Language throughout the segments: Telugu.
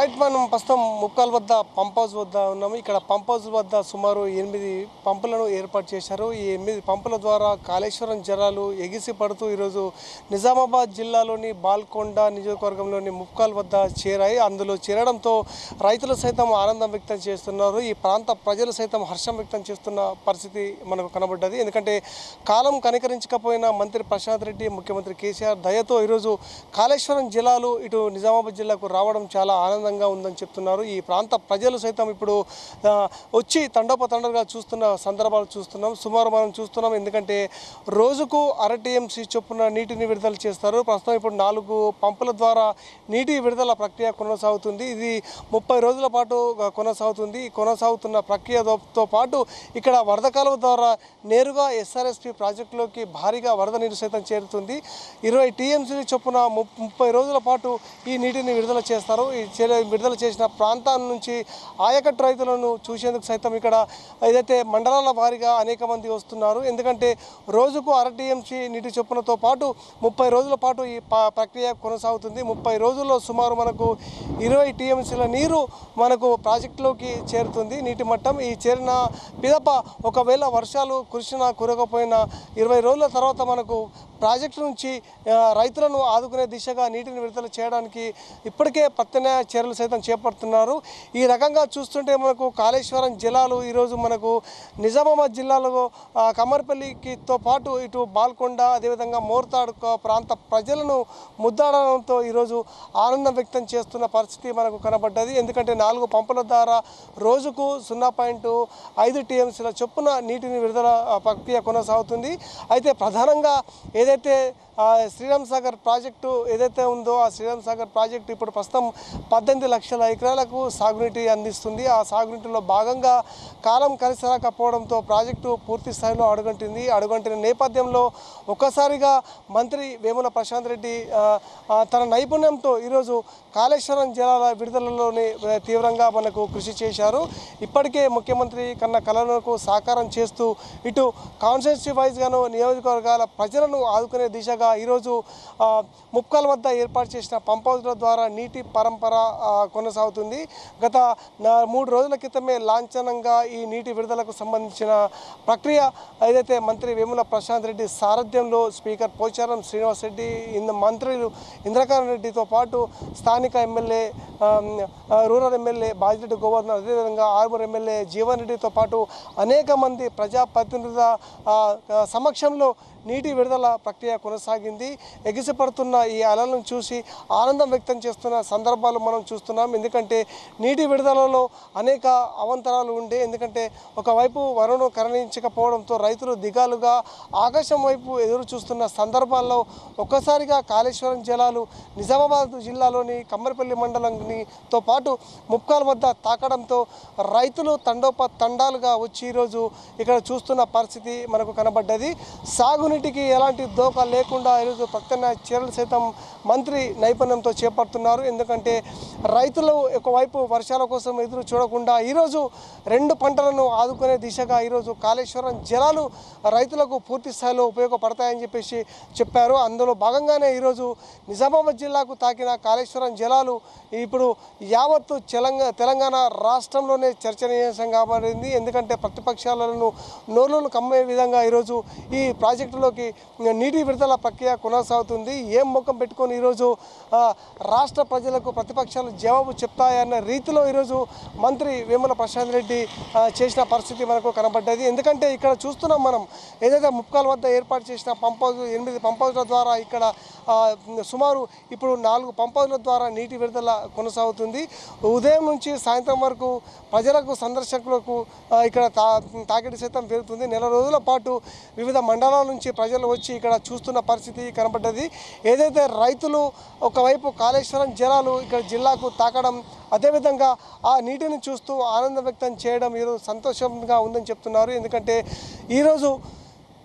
రైట్ మనం ప్రస్తుతం ముక్కాల్ వద్ద పంప్ హౌస్ వద్ద ఉన్నాము ఇక్కడ పంప్ హౌస్ వద్ద సుమారు ఎనిమిది పంపులను ఏర్పాటు చేశారు ఈ ఎనిమిది పంపుల ద్వారా కాళేశ్వరం జలాలు ఎగిసి పడుతూ ఈరోజు నిజామాబాద్ జిల్లాలోని బాల్కొండ నియోజకవర్గంలోని ముక్కాల్ వద్ద చేరాయి అందులో చేరడంతో రైతులు సైతం ఆనందం వ్యక్తం చేస్తున్నారు ఈ ప్రాంత ప్రజలు సైతం హర్షం వ్యక్తం చేస్తున్న పరిస్థితి మనకు కనబడ్డది ఎందుకంటే కాలం కనికరించకపోయినా మంత్రి ప్రశాంత్ రెడ్డి ముఖ్యమంత్రి కేసీఆర్ దయతో ఈరోజు కాళేశ్వరం జలాలు ఇటు నిజామాబాద్ జిల్లాకు రావడం చాలా ఆనందంగా ఉందని చెప్తున్నారు ఈ ప్రాంత ప్రజలు సైతం ఇప్పుడు ఆ, వచ్చి తండోపతండలుగా చూస్తున్న సందర్భాలు చూస్తున్నాం సుమారు మనం చూస్తున్నాం ఎందుకంటే రోజుకు అర టీఎంసీ చొప్పున నీటిని విడుదల చేస్తారు ప్రస్తుతం ఇప్పుడు నాలుగు పంపుల ద్వారా నీటి విడుదల ప్రక్రియ కొనసాగుతుంది ఇది ముప్పై రోజుల పాటు కొనసాగుతుంది ఈ కొనసాగుతున్న ప్రక్రియతో పాటు ఇక్కడ వరద కాలువ ద్వారా నేరుగా ఎస్ఆర్ఎస్పి ప్రాజెక్టులోకి భారీగా వరద నీరు సైతం చేరుతుంది ఇరవై టీఎంసీ చొప్పున ము- ముప్పై రోజుల పాటు ఈ నీటిని విడుదల చేస్తారు ఈ చే- విడుదల చేసిన ప్రాంతాల నుంచి ఆయకట్టు రైతులను చూసేందుకు సైతం ఇక్కడ ఏదైతే మండలాల వారీగా అనేక మంది వస్తున్నారు ఎందుకంటే రోజుకు అర టీఎంసీ నీటి చొప్పునతో పాటు ముప్పై రోజుల పాటు ఈ ప- ప్రక్రియ కొనసాగుతుంది ముప్పై రోజుల్లో సుమారు మనకు ఇరవై టీఎంసీల నీరు మనకు ప్రాజెక్టులోకి చేరుతుంది నీటి మట్టం ఈ చేరిన పిదప ఒకవేళ వర్షాలు కురిసినా కురకపోయినా ఇరవై రోజుల తర్వాత మనకు ప్రాజెక్టు నుంచి ఆ, రైతులను ఆదుకునే దిశగా నీటిని విడుదల చేయడానికి ఇప్పటికే ప్రత్యామ్నాయ చర్యలు సైతం చేపడుతున్నారు ఈ రకంగా చూస్తుంటే మనకు కాళేశ్వరం జలాలు ఈరోజు మనకు నిజామాబాద్ జిల్లాలో ఆ, కమ్మర్పల్లికితో పాటు ఇటు బాల్కొండ అదేవిధంగా మోర్తాడు క- ప్రాంత ప్రజలను ముద్దాడడంతో ఈరోజు ఆనందం వ్యక్తం చేస్తున్న పరిస్థితి మనకు కనబడ్డది ఎందుకంటే నాలుగు పంపుల ద్వారా రోజుకు సున్నా పాయింట్ ఐదు టీఎంసీల చొప్పున నీటిని విడుదల ఆ, ప్రక్రియ కొనసాగుతుంది అయితే ప్రధానంగా ఏదైతే ఆ, శ్రీరామ్ సాగర్ ప్రాజెక్టు ఏదైతే ఉందో ఆ శ్రీరామ్ సాగర్ ప్రాజెక్టు ఇప్పుడు ప్రస్తుతం పద్దెనిమిది లక్షల ఎకరాలకు సాగునీటి అందిస్తుంది ఆ సాగునీటిలో భాగంగా కాలం కలిసి రాకపోవడంతో ప్రాజెక్టు పూర్తి స్థాయిలో అడుగంటింది అడుగంటిన నేపథ్యంలో ఒక్కసారిగా మంత్రి వేముల ప్రశాంత్ రెడ్డి ఆ, ఆ, తన నైపుణ్యంతో ఈరోజు కాళేశ్వరం జలాల విడుదలలోనే ఆ, తీవ్రంగా మనకు కృషి చేశారు ఇప్పటికే ముఖ్యమంత్రి కన్న కళలకు సాకారం చేస్తూ ఇటు కాన్స్టిట్యూన్సీ వైజ్గాను నియోజకవర్గాల ప్రజలను ఆదుకునే దిశగా ఈరోజు ఆ, ముప్కాల వద్ద ఏర్పాటు చేసిన పంప్ హౌస్ల ద్వారా నీటి పరంపర ఆ, కొనసాగుతుంది గత నా మూడు రోజుల క్రితమే లాంఛనంగా ఈ నీటి విడుదలకు సంబంధించిన ప్రక్రియ ఏదైతే మంత్రి వేముల ప్రశాంత్ రెడ్డి సారథ్యంలో స్పీకర్ పోచారం శ్రీనివాస్ రెడ్డి ఇంద మంత్రులు ఇంద్రకరణ్ రెడ్డితో పాటు స్థానిక ఎమ్మెల్యే ఆమ్, ఆ, రూరల్ ఎమ్మెల్యే బాజిరెడ్డి గోవర్ధన్ అదేవిధంగా ఆర్మూర్ ఎమ్మెల్యే జీవన్ రెడ్డితో పాటు అనేక మంది ప్రజాప్రతినిధుల ఆ, ఆ, సమక్షంలో నీటి విడుదల ప్రక్రియ కొనసాగింది ఎగిసిపడుతున్న ఈ అలలను చూసి ఆనందం వ్యక్తం చేస్తున్న సందర్భాలు మనం చూస్తున్నాం ఎందుకంటే నీటి విడుదలలో అనేక అవంతరాలు ఉండే ఎందుకంటే ఒకవైపు వరుణు కరుణించకపోవడంతో రైతులు దిగాలుగా ఆకాశం వైపు ఎదురు చూస్తున్న సందర్భాల్లో ఒక్కసారిగా కాళేశ్వరం జలాలు నిజామాబాద్ జిల్లాలోని కమ్మరిపల్లి మండలంతో పాటు ముప్కాల వద్ద తాకడంతో రైతులు తండోప తండాలుగా వచ్చి ఈరోజు ఇక్కడ చూస్తున్న పరిస్థితి మనకు కనబడ్డది సాగునీటికి ఎలాంటి దోకా లేకుండా ఈరోజు ప్రత్యామ్నాయ చర్యలు సైతం మంత్రి నైపుణ్యంతో చేపడుతున్నారు ఎందుకంటే రైతులు ఒకవైపు వర్షాల కోసం ఎదురు చూడకుండా ఈరోజు రెండు పంటలను ఆదుకునే దిశగా ఈరోజు కాళేశ్వరం జలాలు రైతులకు పూర్తి స్థాయిలో ఉపయోగపడతాయని చెప్పేసి చెప్పారు అందులో భాగంగానే ఈరోజు నిజామాబాద్ జిల్లాకు తాకిన కాళేశ్వరం జలాలు ఇప్పుడు యావత్తు తెలంగాణ తెలంగాణ రాష్ట్రంలోనే చర్చనీయాంశంగా మారింది ఎందుకంటే ప్రతిపక్షాలను నోర్లను కమ్మే విధంగా ఈరోజు ఈ ప్రాజెక్టులోకి నీటి విడుదల ప్రక్రియ కొనసాగుతుంది ఏం ముఖం పెట్టుకొని ఈరోజు ఆ, రాష్ట్ర ప్రజలకు ప్రతిపక్షాలు జవాబు చెప్తాయన్న రీతిలో ఈరోజు మంత్రి వేముల ప్రశాంత్ రెడ్డి ఆ, చేసిన పరిస్థితి మనకు కనబడ్డది ఎందుకంటే ఇక్కడ చూస్తున్నాం మనం ఏదైతే ముప్కాల వద్ద ఏర్పాటు చేసిన పంప్ హౌస్ ఎనిమిది పంప్ హౌస్ల ద్వారా ఇక్కడ ఆ, సుమారు ఇప్పుడు నాలుగు పంప్ హౌస్ల ద్వారా నీటి విడుదల కొనసాగుతుంది ఉదయం నుంచి సాయంత్రం వరకు ప్రజలకు సందర్శకులకు ఆ, ఇక్కడ తా తాకిడి సైతం పెరుగుతుంది నెల రోజుల పాటు వివిధ మండలాల నుంచి ప్రజలు వచ్చి ఇక్కడ చూస్తున్న పరిస్థితి కనబడ్డది ఏదైతే రైతులు ఒకవైపు కాళేశ్వరం జలాలు ఇక్కడ జిల్లాకు తాకడం అదేవిధంగా ఆ నీటిని చూస్తూ ఆనందం వ్యక్తం చేయడం ఈరోజు సంతోషంగా ఉందని చెప్తున్నారు ఎందుకంటే ఈరోజు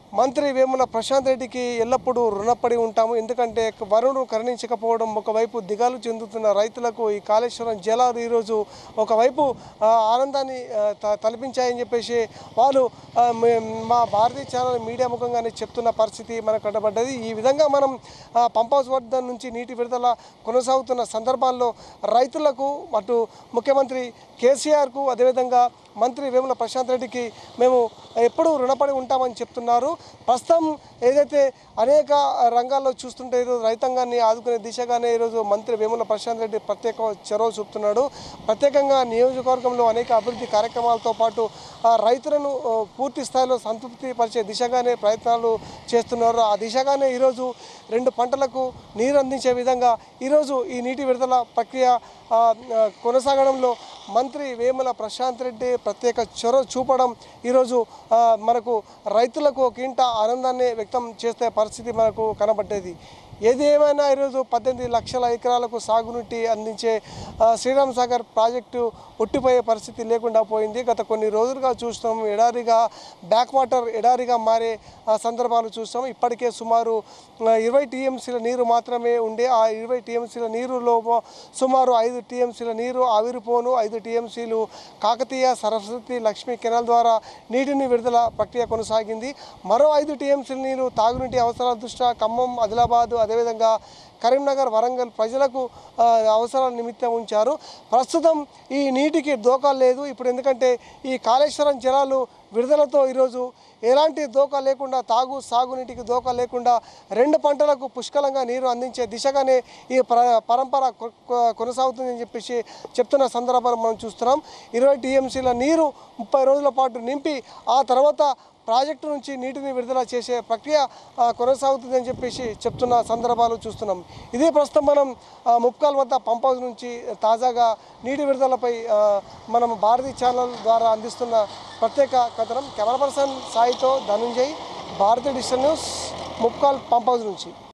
మంత్రి వేముల ప్రశాంత్ రెడ్డికి ఎల్లప్పుడూ రుణపడి ఉంటాము ఎందుకంటే వరుణు కరుణించకపోవడం ఒకవైపు దిగాలు చెందుతున్న రైతులకు ఈ కాళేశ్వరం జలాలు ఈరోజు ఒకవైపు ఆ, ఆనందాన్ని ఆ, త- తలపించాయని చెప్పేసి వాళ్ళు ఆ, మే- మా భారతీయ ఛానల్ మీడియా ముఖంగానే చెప్తున్న పరిస్థితి మనకు కనబడ్డది ఈ విధంగా మనం ఆ, పంప్ హౌస్ వద్ద నుంచి నీటి విడుదల కొనసాగుతున్న సందర్భాల్లో రైతులకు అటు ముఖ్యమంత్రి కేసీఆర్కు అదేవిధంగా మంత్రి వేముల ప్రశాంత్ రెడ్డికి మేము ఎప్పుడూ రుణపడి ఉంటామని చెప్తున్నారు ప్రస్తుతం ఏదైతే అనేక రంగాల్లో చూస్తుంటే ఈరోజు రైతాంగాన్ని ఆదుకునే దిశగానే ఈరోజు మంత్రి వేముల ప్రశాంత్ రెడ్డి ప్రత్యేక చొరవ చూపుతున్నాడు ప్రత్యేకంగా నియోజకవర్గంలో అనేక అభివృద్ధి కార్యక్రమాలతో పాటు ఆ రైతులను ఆ, పూర్తి స్థాయిలో సంతృప్తి పరిచే దిశగానే ప్రయత్నాలు చేస్తున్నారు ఆ దిశగానే ఈరోజు రెండు పంటలకు నీరు అందించే విధంగా ఈరోజు ఈ నీటి విడుదల ప్రక్రియ ఆ, ఆ, కొనసాగడంలో మంత్రి వేముల ప్రశాంత్ రెడ్డి ప్రత్యేక చొరవ చూపడం ఈరోజు ఆ, మనకు రైతులకు ఒక ఇంట ఆనందాన్ని వ్యక్తం చేసే పరిస్థితి మనకు కనబడ్డది ఏది ఏమైనా ఈరోజు పద్దెనిమిది లక్షల ఎకరాలకు సాగునీటి అందించే ఆ, శ్రీరామ్ సాగర్ ప్రాజెక్టు ఒట్టిపోయే పరిస్థితి లేకుండా పోయింది గత కొన్ని రోజులుగా చూస్తాం ఎడారిగా బ్యాక్ వాటర్ ఎడారిగా మారే ఆ, సందర్భాలు చూస్తాం ఇప్పటికే సుమారు ఆ, ఇరవై టీఎంసీల నీరు మాత్రమే ఉండే ఆ ఇరవై టీఎంసీల నీరులో సుమారు ఐదు టీఎంసీల నీరు ఆవిరిపోను ఐదు టీఎంసీలు కాకతీయ సరస్వతి లక్ష్మీ కెనాల్ ద్వారా నీటిని విడుదల ప్రక్రియ కొనసాగింది మరో ఐదు టీఎంసీల నీరు తాగునీటి అవసరాల దృష్ట్యా ఖమ్మం ఆదిలాబాద్ అదేవిధంగా కరీంనగర్ వరంగల్ ప్రజలకు ఆ, అవసరాల నిమిత్తం ఉంచారు ప్రస్తుతం ఈ నీటికి దోకా లేదు ఇప్పుడు ఎందుకంటే ఈ కాళేశ్వరం జలాలు విడుదలతో ఈరోజు ఎలాంటి దోకా లేకుండా తాగు సాగునీటికి దోకా లేకుండా రెండు పంటలకు పుష్కలంగా నీరు అందించే దిశగానే ఈ పర పరంపర కొ- కొ- కొనసాగుతుందని చెప్పేసి చెప్తున్న సందర్భాలు మనం చూస్తున్నాం ఇరవై టీఎంసీల నీరు ముప్పై రోజుల పాటు నింపి ఆ తర్వాత ప్రాజెక్టు నుంచి నీటిని విడుదల చేసే ప్రక్రియ ఆ, కొనసాగుతుందని చెప్పేసి చెప్తున్న సందర్భాలు చూస్తున్నాం ఇదే ప్రస్తుతం మనం ఆ, ముప్కాల్ వద్ద పంప్ హౌస్ నుంచి తాజాగా నీటి విడుదలపై ఆ, మనం భారతీ ఛానల్ ద్వారా అందిస్తున్న ప్రత్యేక కథనం కెమెరా పర్సన్ సాయితో Dhanunjay Bharatiya digital news Mupkal pump house నుంచి